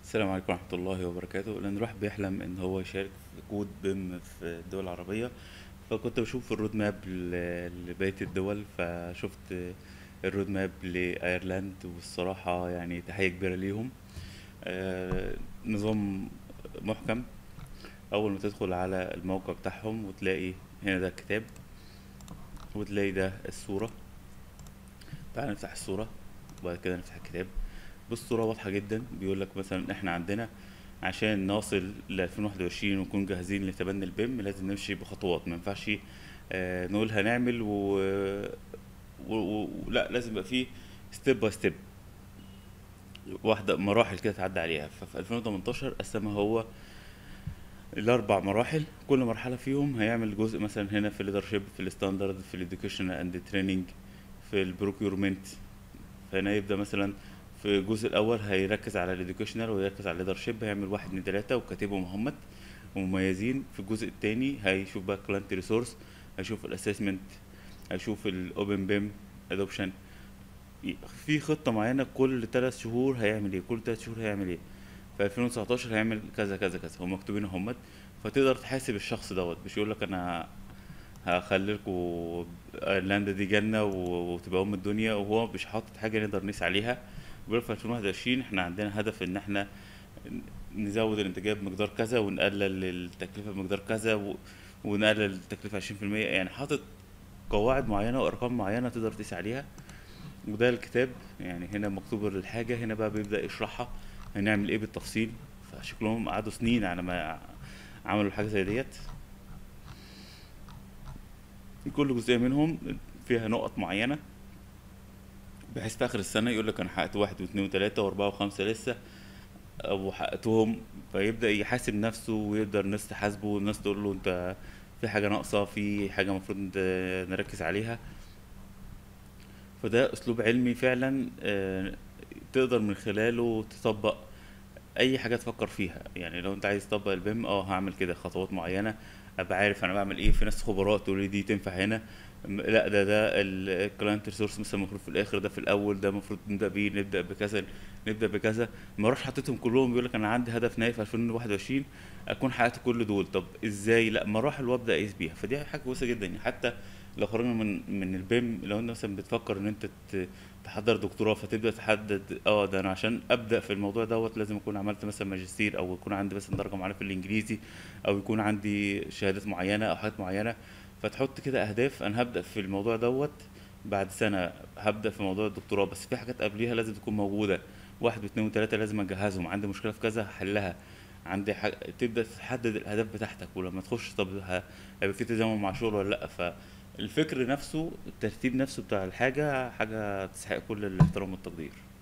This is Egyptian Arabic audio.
السلام عليكم ورحمة الله وبركاته لأن الواحد بيحلم إن هو يشارك في كود بيم في الدول العربية فكنت بشوف الرود ماب ل- لبقية الدول فشفت الرود ماب لأيرلاند والصراحة يعني تحية كبيرة ليهم آه، نظام محكم أول ما تدخل على الموقع بتاعهم وتلاقي هنا ده الكتاب وتلاقي ده الصورة تعال نفتح الصورة وبعد كده نفتح الكتاب بص صورة واضحة جدا بيقول لك مثلا احنا عندنا عشان نصل ل 2021 ونكون جاهزين لتبني البيم لازم نمشي بخطوات ما ينفعش آه، نقول هنعمل و... و... و... لا لازم يبقى فيه ستيب باي ستيب واحدة مراحل كده تعدي عليها ففي 2018 قسمها هو الأربع مراحل كل مرحلة فيهم هيعمل جزء مثلا هنا في الليدرشيب في الستاندرد في الإديوكيشن أند تريننج في البروكيورمنت فهنا يبدأ مثلا في الجزء الأول هيركز على الإديوكيشنال ويركز على الليدرشيب هيعمل واحد من ثلاثة وكاتبهم همت ومميزين في الجزء التاني هيشوف بقى كلاينت ريسورس هيشوف الاسسمنت هيشوف الاوبن بيم ادوبشن في خطة معينة كل ثلاث شهور هيعمل ايه كل ثلاث شهور هيعمل ايه في 2019 هيعمل كذا كذا كذا هم مكتوبين همت فتقدر تحاسب الشخص دوت مش يقول لك انا هخلي لكم ايرلندا دي جنة و- وتبقى ام الدنيا وهو مش حاطط حاجة نقدر نقيس عليها بيقول في 2021 احنا عندنا هدف ان احنا نزود الانتاجية بمقدار كذا ونقلل التكلفة بمقدار كذا و... ونقلل التكلفة 20% يعني حاطط قواعد معينة وارقام معينة تقدر تقيس عليها وده الكتاب يعني هنا مكتوب الحاجة هنا بقى بيبدأ يشرحها هنعمل ايه بالتفصيل فشكلهم قعدوا سنين على ما عملوا حاجة زي ديت كل جزئية منهم فيها نقط معينة بحيث في آخر السنة يقول لك أنا حققت واحد واثنين وثلاثة وأربعة وخمسة لسه أو حققتهم فيبدأ يحاسب نفسه ويقدر الناس تحاسبه والناس تقول له أنت في حاجة ناقصة في حاجة المفروض نركز عليها فده أسلوب علمي فعلا آه، تقدر من خلاله تطبق اي حاجه تفكر فيها يعني لو انت عايز تطبق البيم اه هعمل كده خطوات معينه ابقى عارف انا بعمل ايه في ناس خبراء تقول لي دي تنفع هنا م- لا ده ده الكلاينت ريسورس مثلا المفروض في الاخر ده في الاول ده المفروض نبدا بيه نبدا بكذا نبدا بكذا ما اروحش حطيتهم كلهم بيقول لك انا عندي هدف نهائي في 2021 اكون حققت كل دول طب ازاي لا مراحل وابدا اقيس بيها فدي حاجه كويسه جدا يعني حتى لو خرجنا من من البيم لو انت مثلا بتفكر ان انت ت- تحضر دكتوراه فتبدا تحدد اه ده انا عشان ابدا في الموضوع دوت لازم اكون عملت مثلا ماجستير او يكون عندي مثلا درجه معينه في الانجليزي او يكون عندي شهادات معينه او حاجات معينه فتحط كده اهداف انا هبدا في الموضوع دوت بعد سنه هبدا في موضوع الدكتوراه بس في حاجات قبليها لازم تكون موجوده واحد واثنين وثلاثه لازم اجهزهم عندي مشكله في كذا هحلها عندي حاجة تبدا تحدد الاهداف بتاعتك ولما تخش طب ه- هيبقى في تزامن مع شغل ولا لا فالفكر نفسه الترتيب نفسه بتاع الحاجه حاجه تستحق كل الاحترام والتقدير